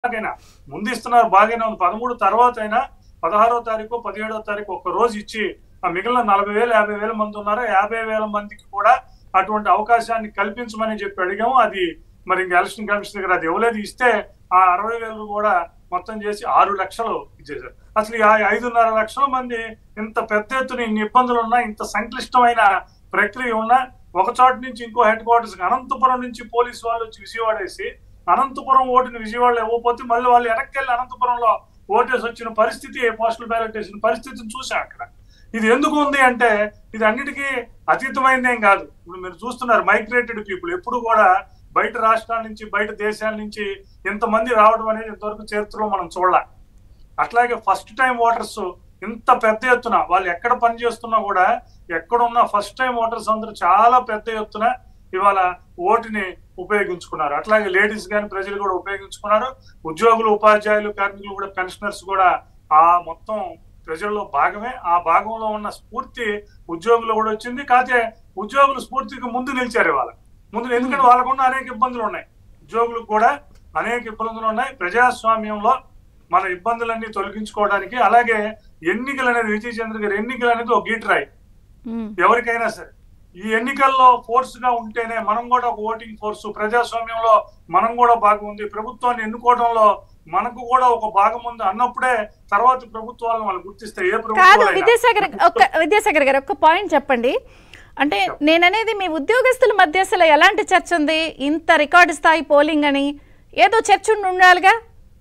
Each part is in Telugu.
ఎలాగైనా ముందు ఇస్తున్నారు బాగానే ఉంది పదమూడు తర్వాత అయినా పదహారో తారీఖు పదిహేడో తారీఖు ఒక రోజు ఇచ్చి ఆ మిగిలిన నలభై వేలు యాభై వేల మంది ఉన్నారు యాభై వేల మందికి కూడా అటువంటి అవకాశాన్ని కల్పించమని చెప్పి అడిగాము అది మరి ఇంకా ఎలక్షన్ కమిషన్ దగ్గర అది ఇవ్వలేదు ఇస్తే ఆ అరవై వేలు కూడా మొత్తం చేసి ఆరు లక్షలు ఇచ్చేసారు అసలు ఈ ఆ- ఐదున్నర లక్షల మంది ఇంత పెద్ద ఎత్తున ఇన్ని ఇబ్బందులు ఉన్నా ఇంత సంక్లిష్టమైన ప్రక్రియ ఉన్నా ఒక చోట నుంచి ఇంకో హెడ్ క్వార్టర్స్ అనంతపురం నుంచి పోలీసు వాళ్ళు వచ్చి విజయవాడ వేసి అనంతపురం ఓటుని విజయవాడలో ఇవ్వకపోతే మళ్ళీ వాళ్ళు వెనక్కి వెళ్ళి అనంతపురంలో ఓటేసి వచ్చిన పరిస్థితి పోస్టల్ బ్యాలెట్ వేసిన పరిస్థితిని చూసాం అక్కడ ఇది ఎందుకు ఉంది అంటే ఇది అన్నిటికీ అతీతమైందేం కాదు ఇప్పుడు మీరు చూస్తున్నారు మైగ్రేటెడ్ పీపుల్ ఎప్పుడు కూడా బయట రాష్ట్రాల నుంచి బయట దేశాల నుంచి ఇంతమంది రావడం అనేది ఇంతవరకు చరిత్రలో మనం చూడాలి అట్లాగే ఫస్ట్ టైం ఓటర్స్ ఇంత పెద్ద ఎత్తున వాళ్ళు ఎక్కడ పని చేస్తున్నా కూడా ఎక్కడున్న ఫస్ట్ టైం ఓటర్స్ అందరూ చాలా పెద్ద ఎత్తున ఇవాళ ఓటుని ఉపయోగించుకున్నారు అట్లాగే లేడీస్ కానీ ప్రజలు కూడా ఉపయోగించుకున్నారు ఉద్యోగులు ఉపాధ్యాయులు కార్మికులు కూడా పెన్షనర్స్ కూడా ఆ మొత్తం ప్రజల్లో భాగమే ఆ భాగంలో ఉన్న స్ఫూర్తి ఉద్యోగులు కూడా వచ్చింది కాకపోతే ఉద్యోగులు స్ఫూర్తికి ముందు నిలిచారు ఇవాళ ముందు ఎందుకంటే వాళ్ళకున్న అనేక ఇబ్బందులు ఉన్నాయి ఉద్యోగులకు కూడా అనేక ఇబ్బందులు ఉన్నాయి ప్రజాస్వామ్యంలో మన ఇబ్బందులన్నీ తొలగించుకోవడానికి అలాగే ఎన్నికలు అనేది విజయ్ చంద్ర గారి ఎన్నికలు అనేది ఒక గీటరాయి ఉమ్, ఎవరికైనా సరే ఈ ఎన్నికల్లో ఫోర్స్ గా ఉంటేనే మనం కూడా ఒక ఓటింగ్ ఫోర్స్ ప్రజాస్వామ్యంలో మనం కూడా భాగం ఉంది ప్రభుత్వాన్ని ఎన్నుకోవడంలో మనకు కూడా ఒక భాగం ఉంది అన్నప్పుడే తర్వాత ప్రభుత్వాలను వాళ్ళు గుర్తిస్తే ఏ కాదు ప్రభుత్వాలైనా. విద్యాసాగర్ ఒక్క విద్యాసాగర్ గారు ఒక్క పాయింట్ చెప్పండి అంటే నేననేది మీ ఉద్యోగస్తుల మధ్య అసలు ఎలాంటి చర్చ ఉంది ఇంత రికార్డు స్థాయి పోలింగ్ అని ఏదో చర్చ ఉండి ఉండాలిగా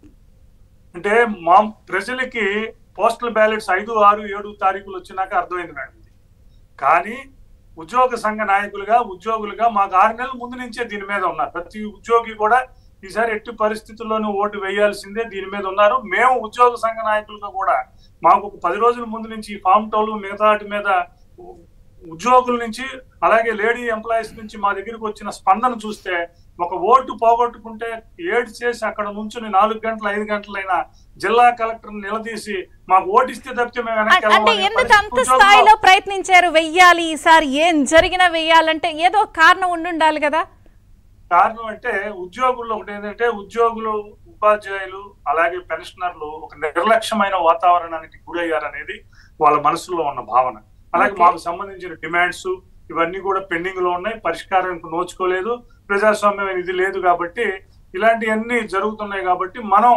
అంటే మా ప్రజలకి పోస్టల్ బ్యాలెట్స్ ఐదు ఆరు ఏడు తారీఖులు వచ్చినాక అర్థమైంది మేడం ఇది కానీ ఉద్యోగ సంఘ నాయకులుగా ఉద్యోగులుగా మాకు ఆరు నెలల ముందు నుంచే దీని మీద ఉన్నారు ప్రతి ఉద్యోగి కూడా ఈసారి ఎట్టి పరిస్థితుల్లోనూ ఓటు వేయాల్సిందే దీని మీద ఉన్నారు మేము ఉద్యోగ సంఘ నాయకులుగా కూడా మాకు ఒక పది రోజుల ముందు నుంచి ఈ ఫామ్ టోలు మిగతా వాటి మీద ఉ- ఉద్యోగుల నుంచి అలాగే లేడీ ఎంప్లాయీస్ నుంచి మా దగ్గరికి వచ్చిన స్పందన చూస్తే ఒక ఓటు పోగొట్టుకుంటే ఏడు చేసి అక్కడ నుంచుని నాలుగు గంటలు ఐదు గంటలైనా జిల్లా కలెక్టర్ నిలదీసి మాకు ఓటిస్తే తప్పితే మేము వెనక్కి అం- అంటే వెళ్ళమనే ఎందుకు పరిస్థితి అంత ఉద్యోగుల్లో- స్థాయిలో ప్రయత్నించారు వెయ్యాలి ఈసారి ఏం జరిగినా వెయ్యాలంటే ఏదో ఒక కారణం ఉండి ఉండాలి కదా కారణం అంటే ఉద్యోగుల్లో ఒకటి ఏంటంటే ఉద్యోగులు ఉపాధ్యాయులు అలాగే పెన్షనర్లు ఒక నిర్లక్ష్యమైన వాతావరణానికి గురయ్యారనేది వాళ్ళ మనసులో ఉన్న భావన అలాగే Okay. మాకు సంబంధించిన డిమాండ్స్ ఇవన్నీ కూడా పెండింగ్ లో ఉన్నాయి పరిష్కారానికి నోచుకోలేదు ప్రజాస్వామ్యం ఇది లేదు కాబట్టి ఇలాంటివన్నీ జరుగుతున్నాయి కాబట్టి మనం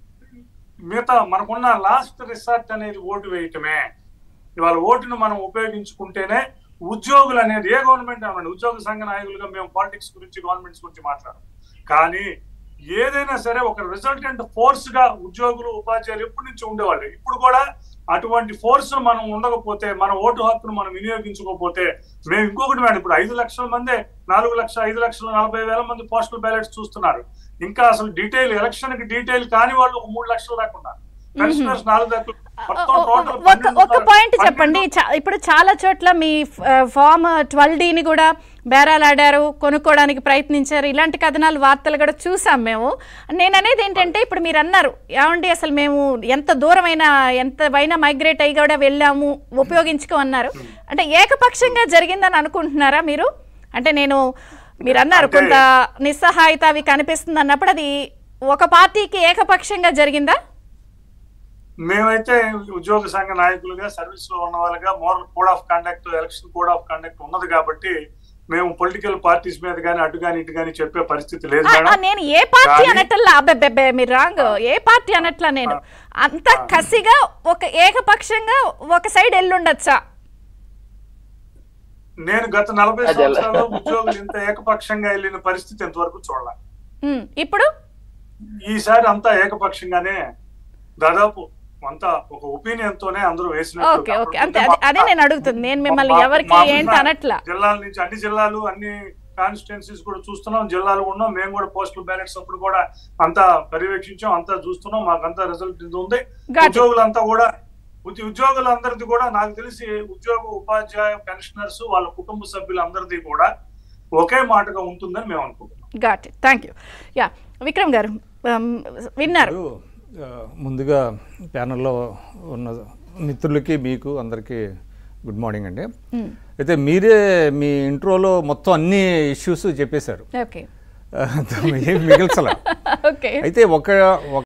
మిగతా మనకున్న లాస్ట్ రిసార్ట్ అనేది ఓటు వేయటమే ఇవాళ ఓటును మనం ఉపయోగించుకుంటేనే ఉద్యోగులు అనేది ఏ గవర్నమెంట్ అవ్వండి ఉద్యోగ సంఘ నాయకులుగా మేము పాలిటిక్స్ గురించి గవర్నమెంట్స్ గురించి మాట్లాడడం కానీ ఏదైనా సరే ఒక రిజల్టెంట్ ఫోర్స్ గా ఉద్యోగులు ఉపాధ్యాయులు ఎప్పటి నుంచి ఉండేవాళ్ళు ఇప్పుడు కూడా అటువంటి ఫోర్స్ మనం ఉండకపోతే మన ఓటు హక్కును మనం వినియోగించుకోకపోతే మేము ఇంకొకటి మేడం ఇప్పుడు ఐదు లక్షల మందే నాలుగు లక్షల ఐదు లక్షల నలభై వేల మంది పోస్టల్ బ్యాలెట్స్ చూస్తున్నారు ఇంకా అసలు డీటెయిల్ ఎలక్షన్ కి డీటెయిల్ కాని వాళ్ళు ఒక మూడు లక్షల దాకా ఉన్నారు పెన్షనర్స్ నాలుగు దాకా మొత్తం ఒ- ఒ- టోటల్ ఒక ఒక పాయింట్ చెప్పండి చా- ఇప్పుడు చాలా చోట్ల మీ ఫామ్ ట్వెల్వ్ డీని కూడా బేరాలాడారు కొనుక్కోవడానికి ప్రయత్నించారు ఇలాంటి కథనాలు వార్తలు కూడా చూసాం మేము నేను అనేది ఏంటంటే ఇప్పుడు మీరు అన్నారు ఏమండి అసలు మేము ఎంత దూరమైనా ఎంత వైనా మైగ్రేట్ అయ్యి కూడా వెళ్ళాము ఉపయోగించుకో అన్నారు అంటే ఏకపక్షంగా జరిగిందని అనుకుంటున్నారా మీరు అంటే నేను మీరు అన్నారు అంటే- కొంత నిస్సహాయత అవి కనిపిస్తుంది అన్నప్పుడు అది ఒక పార్టీకి ఏకపక్షంగా జరిగిందా మేమైతే ఉద్యోగ సంఘ నాయకులుగా సర్వీస్ లో ఉన్న వాళ్ళగా moral code of conduct election code of conduct ఉన్నది కాబట్టి మేము పొలిటికల్ పార్టీస్ మీద కానీ అటు కానీ ఇటు కానీ చెప్పే పరిస్థితి లేదు ఆ, ఆ, మేడం నేను ఏ పార్టీ కానీ- అనట్లా అబ్బెబ్బెబ్బే మీరు రాంగ్ ఏ పార్టీ అనట్లా నేను అంత కసిగా ఒక ఏకపక్షంగా ఒక సైడ్ ఎల్లుండొచ్చా నేను గత నలభై అదే అలా. సంవత్సరాలు ఉద్యోగులు ఇంత ఏకపక్షంగా వెళ్ళిన పరిస్థితి ఇంతవరకు చూడాలి ఉమ్, ఇప్పుడు ఈసారి అంతా ఏకపక్షంగానే దాదాపు అంతా ఒక ఒపీనియన్ తోనే అందరూ వేసినట్టు ఓకే ఓకే కనపడుతుంది. అంతే అదే- అదే నేను అడుగుతుంది నేను మిమ్మల్ని మా- ఎవరికి మా ఏంటి ఉన్న అనట్లా జిల్లాల నుంచి అన్ని జిల్లాలు అన్ని కాన్స్టిట్యున్సీస్ కూడా చూస్తున్నాం జిల్లాలు ఉన్నాం మేము కూడా పోస్టల్ బ్యాలెట్స్ అప్పుడు కూడా అంతా పర్యవేక్షించాం అంతా చూస్తున్నాం మాకంతా రిజల్ట్ ఇది ఉంది Got it. ఉద్యోగులంతా కూడా ఉద్య- ఉద్యోగులందరిది కూడా నాకు తెలిసి ఉద్యోగ ఉపాధ్యాయ పెన్షనర్స్ వాళ్ళ కుటుంబ సభ్యులందరిది కూడా ఒకే మాటగా ఉంటుందని మేము అనుకుంటున్నాం got it thank you yeah Vikram గారు um, విన్నారు ఇప్పుడు, ఆ, ముందుగా ప్యానల్లో ఉన్న మిత్రులకి మీకు అందరికీ గుడ్ మార్నింగ్ అండి అయితే మీరే మీ ఇంట్రోలో మొత్తం అన్ని ఇష్యూస్ చెప్పేశారు ఓకే ఏం మిగిల్చలే ఓకే అయితే ఒక